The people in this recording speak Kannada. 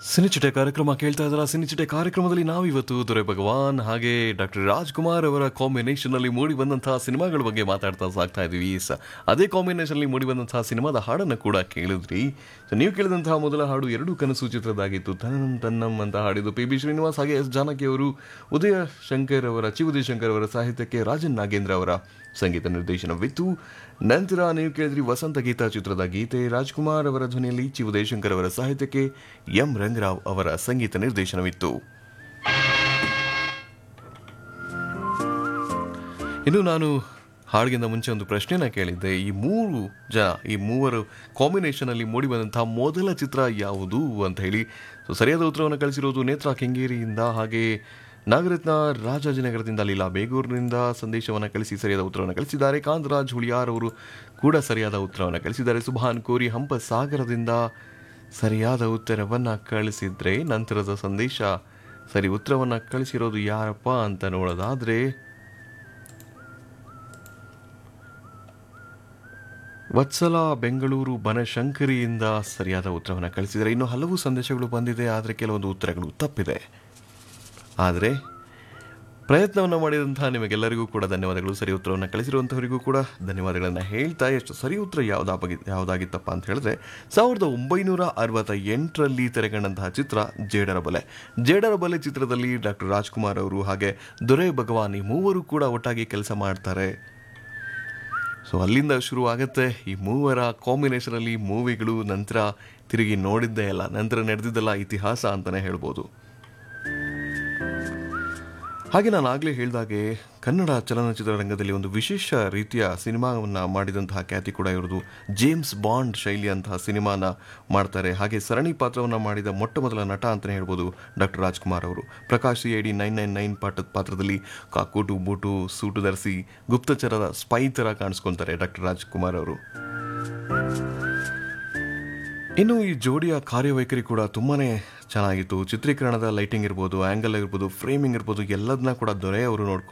ಸಿನಿಚಿಟೆ ಕಾರ್ಯಕ್ರಮ ಕೇಳ್ತಾ ಇದ್ದಾರ ಸಿನಿಚಿಟೆ ಕಾರ್ಯಕ್ರಮದಲ್ಲಿ ನಾವಿವತ್ತು ದೊರೆ ಭಗವಾನ್ ಹಾಗೆ ಡಾಕ್ಟರ್ ರಾಜ್ಕುಮಾರ್ ಅವರ ಕಾಂಬಿನೇಷನ್ ಅಲ್ಲಿ ಮೂಡಿ ಬಂದಂತಹ ಸಿನಿಮಾಗಳ ಬಗ್ಗೆ ಮಾತಾಡ್ತಾ ಸಾಗ್ತಾ ಇದೀವಿ ಸ ಅದೇ ಕಾಂಬಿನೇಷನ್ ಅಲ್ಲಿ ಮೂಡಿ ಬಂದಂತಹ ಸಿನಿಮಾದ ಹಾಡನ್ನು ಕೂಡ ಕೇಳಿದ್ರಿ ಸೊ ನೀವು ಕೇಳಿದಂತಹ ಮೊದಲ ಹಾಡು ಎರಡು ಕನಸು ಚಿತ್ರದಾಗಿತ್ತು ತನ್ನಂ ತನ್ನಂ ಅಂತ ಹಾಡಿದ್ದು ಪಿ ಬಿ ಶ್ರೀನಿವಾಸ್ ಹಾಗೆ ಎಸ್ ಜಾನಕಿ ಅವರು ಉದಯ ಶಂಕರ್ ಅವರ ಚಿ ಉದಯ ಶಂಕರ್ ಅವರ ಸಾಹಿತ್ಯಕ್ಕೆ ರಾಜನ್ ನಾಗೇಂದ್ರ ಅವರ ಸಂಗೀತ ನಿರ್ದೇಶನವಿತ್ತು ನಂತರ ನೀವು ಕೇಳಿದ್ರಿ ವಸಂತ ಗೀತಾ ಚಿತ್ರದ ಗೀತೆ ರಾಜ್ಕುಮಾರ್ ಅವರ ಧ್ವನಿಯಲ್ಲಿ ಚಿ ಉದಯಶಂಕರ್ ಅವರ ಸಾಹಿತ್ಯಕ್ಕೆ ಎಂ ರಂಗರಾವ್ ಅವರ ಸಂಗೀತ ನಿರ್ದೇಶನವಿತ್ತು ಇನ್ನು ನಾನು ಹಾಡಿಗಿಂತ ಮುಂಚೆ ಒಂದು ಪ್ರಶ್ನೆನ ಕೇಳಿದ್ದೆ ಈ ಮೂರು ಜನ ಈ ಮೂವರು ಕಾಂಬಿನೇಷನ್ ಅಲ್ಲಿ ಮೂಡಿ ಬಂದಂತಹ ಮೊದಲ ಚಿತ್ರ ಯಾವುದು ಅಂತ ಹೇಳಿ ಸೊ ಸರಿಯಾದ ಉತ್ತರವನ್ನು ಕಳಿಸಿರೋದು ನೇತ್ರಾ ಕೆಂಗೇರಿಯಿಂದ ಹಾಗೆ ನಾಗರತ್ನ ರಾಜಾಜಿನಗರದಿಂದ ಲೀಲಾ ಬೇಗೂರಿನಿಂದ ಸಂದೇಶವನ್ನು ಕಳಿಸಿ ಸರಿಯಾದ ಉತ್ತರವನ್ನು ಕಳಿಸಿದ್ದಾರೆ ಕಾಂತರಾಜ್ ಹುಳಿಯಾರ್ ಅವರು ಕೂಡ ಸರಿಯಾದ ಉತ್ತರವನ್ನು ಕಳಿಸಿದ್ದಾರೆ ಸುಭಾನ್ ಕೋರಿ ಹಂಪ ಸಾಗರದಿಂದ ಸರಿಯಾದ ಉತ್ತರವನ್ನು ಕಳಿಸಿದ್ರೆ ನಂತರದ ಸಂದೇಶ ಸರಿ ಉತ್ತರವನ್ನು ಕಳಿಸಿರೋದು ಯಾರಪ್ಪ ಅಂತ ನೋಡೋದಾದ್ರೆ ವತ್ಸಲ ಬೆಂಗಳೂರು ಬನಶಂಕರಿಯಿಂದ ಸರಿಯಾದ ಉತ್ತರವನ್ನು ಕಳಿಸಿದರೆ ಇನ್ನು ಹಲವು ಸಂದೇಶಗಳು ಬಂದಿದೆ ಆದರೆ ಕೆಲವೊಂದು ಉತ್ತರಗಳು ತಪ್ಪಿದೆ ಆದರೆ ಪ್ರಯತ್ನವನ್ನು ಮಾಡಿದಂತಹ ನಿಮಗೆಲ್ಲರಿಗೂ ಕೂಡ ಧನ್ಯವಾದಗಳು ಸರಿ ಉತ್ತರವನ್ನು ಕಳಿಸಿರುವಂಥವರಿಗೂ ಕೂಡ ಧನ್ಯವಾದಗಳನ್ನು ಹೇಳ್ತಾ ಎಷ್ಟು ಸರಿ ಉತ್ತರ ಯಾವುದಾಗಿ ಯಾವುದಾಗಿತ್ತಪ್ಪ ಅಂತ ಹೇಳಿದ್ರೆ ಸಾವಿರದ ಒಂಬೈನೂರ ಅರವತ್ತ ಎಂಟರಲ್ಲಿ ತೆರೆಕಂಡಂತಹ ಚಿತ್ರ ಜೇಡರ ಬಲೆ ಜೇಡರ ಬಲೆ ಚಿತ್ರದಲ್ಲಿ ಡಾಕ್ಟರ್ ರಾಜ್ಕುಮಾರ್ ಅವರು ಹಾಗೆ ದೊರೆ ಭಗವಾನ್ ಈ ಮೂವರು ಕೂಡ ಒಟ್ಟಾಗಿ ಕೆಲಸ ಮಾಡ್ತಾರೆ ಸೊ ಅಲ್ಲಿಂದ ಶುರು ಆಗುತ್ತೆ ಈ ಮೂವರ ಕಾಂಬಿನೇಷನಲ್ಲಿ ಮೂವಿಗಳು ನಂತರ ತಿರುಗಿ ನೋಡಿದ್ದೇ ಅಲ್ಲ ನಂತರ ನಡೆದಿದ್ದಲ್ಲ ಇತಿಹಾಸ ಅಂತಲೇ ಹೇಳ್ಬೋದು ಹಾಗೆ ನಾನು ಆಗಲೇ ಹೇಳಿದಾಗೆ ಕನ್ನಡ ಚಲನಚಿತ್ರ ರಂಗದಲ್ಲಿ ಒಂದು ವಿಶೇಷ ರೀತಿಯ ಸಿನಿಮಾವನ್ನು ಮಾಡಿದಂತಹ ಖ್ಯಾತಿ ಕೂಡ ಇರೋದು ಜೇಮ್ಸ್ ಬಾಂಡ್ ಶೈಲಿಯಂತಹ ಸಿನಿಮಾನ ಮಾಡ್ತಾರೆ ಹಾಗೆ ಸರಣಿ ಪಾತ್ರವನ್ನು ಮಾಡಿದ ಮೊಟ್ಟ ಮೊದಲ ನಟ ಅಂತಲೇ ಹೇಳ್ಬೋದು ಡಾಕ್ಟರ್ ರಾಜ್ಕುಮಾರ್ ಅವರು Prakash C I D nine nine nine ಪಾಠದ ಪಾತ್ರದಲ್ಲಿ ಕಾಕೂಟು ಬೂಟು ಸೂಟು ಧರಿಸಿ ಗುಪ್ತಚರದ ಸ್ಪೈ ಥರ ಕಾಣಿಸ್ಕೊತಾರೆ ಡಾಕ್ಟರ್ ರಾಜ್ಕುಮಾರ್ ಅವರು ಇನ್ನು ಈ ಜೋಡಿಯ ಕಾರ್ಯವೈಖರಿ ಕೂಡ ತುಂಬಾನೇ ಚೆನ್ನಾಗಿತ್ತು ಚಿತ್ರೀಕರಣದ ಲೈಟಿಂಗ್ ಇರ್ಬೋದು ಆ್ಯಂಗಲ್ ಇರ್ಬೋದು ಫ್ರೇಮಿಂಗ್ ಇರ್ಬೋದು ಎಲ್ಲದನ್ನ ಕೂಡ ದೊರೆ ಅವರು ನೋಡ್ಕೊಂಡು